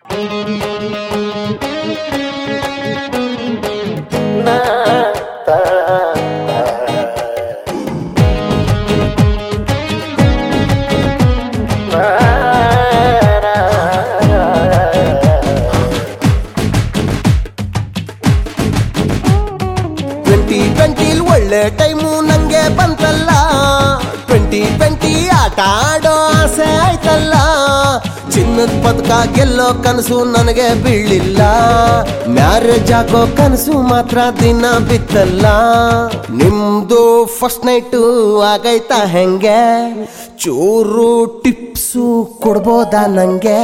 Twenty ಟ್ವೆಂಟಿಲ್ ಒಳ್ಳೆ time ನಂಗೆ ಬಂತಲ್ಲ ಟ್ವೆಂಟಿ ಟ್ವೆಂಟಿ ಆಟ ಆಡೋ ಆಸೆ ಆಯ್ತಲ್ಲ ಚಿನ್ನದ ಪದಕ ಗೆಲ್ಲೋ ಕನಸು ನನಗೆ ಬೀಳಿಲ್ಲ ಮ್ಯಾರೇಜ್ ಆಗೋ ಕನಸು ಮಾತ್ರ ದಿನ ಬಿತ್ತಲ್ಲ ನಿಮ್ದು ಫಸ್ಟ್ ನೈಟು ಆಗೈತಾ ಹೆಂಗೆ ಚೂರು ಟಿಪ್ಸು ಕೊಡ್ಬೋದಾ ನಂಗೆ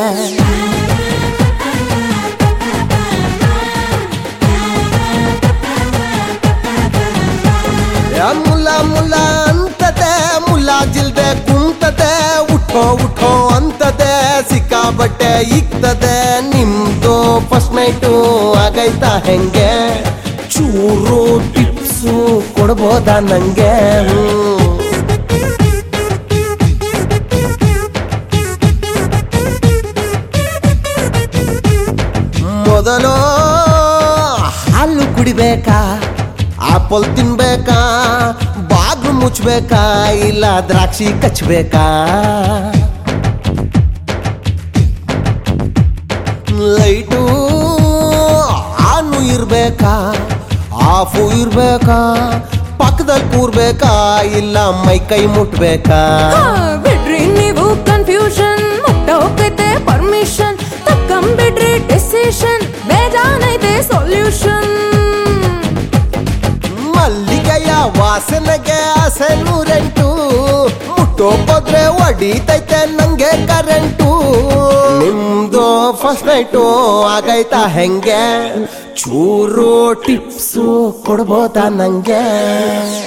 ಯಾ ಮುಲ್ಲ ಮುಲ್ಲ ಅಂತದೆ ಮುಲ್ಲಾಜಿಲ್ದೆ ಕುಂತದೆ ಉಠೋ ಉಠೋ ಅಂತದೆ ಸಿಕ್ಕಾಬಟ್ಟೆ ಇಕ್ತದೆ ನಿಮ್ದು ಫಸ್ಟ್ ನೈಟು ಆಗೈತಾ ಹೆಂಗೆ ಚೂರು ಟಿಪ್ಸು ಕೊಡ್ಬೋದಾ ನಂಗೆ ಹ್ಮ್. ಮೊದಲು ಹಾಲು ಕುಡಿಬೇಕಾ ಆಪಲ್ ತಿನ್ಬೇಕಾ ಬಾಗ್ಲು ಮುಚ್ಬೇಕಾ ಇಲ್ಲ ದ್ರಾಕ್ಷಿ ಕಚ್ಬೇಕಾ ಲೈಟು ಆನು ಇರ್ಬೇಕಾ ಆಫು ಇರ್ಬೇಕಾ ಪಕ್ಕದಲ್ಲಿ ಕೂರ್ಬೇಕಾ ಇಲ್ಲ ಮೈ ಕೈ ಮುಟ್ಬೇಕಾ ಹಾ, ಬಿಡ್ರಿ ನೀವು ಕನ್ಫ್ಯೂಷನ್ ಮುಟ್ಟೋಕೈತೆ ಪರ್ಮಿಷನ್ ತಕ್ಕಂಬಿಡ್ರಿ ಡೆಸಿಷನ್ ಬೇಜಾನೈತೆ ಸೊಲ್ಯೂಷನ್ ಮಲ್ಲಿಗೆಯ ವಾಸನೆಗೆ ಆಸೆ ನೂರೆಂಟು ಮುಟ್ಟೋಕೋದ್ರೆ ಹೊಡಿತೈತೆ ನಂಗೆ ಕರೆಂಟು ನಿಮ್ದು ಫಸ್ಟ್ ನೈಟು ಆಗೈತಾ ಹೆಂಗೆ ಚೂರು ಟಿಪ್ಸು ಕೊಡ್ಬೋದಾ ನಂಗೆ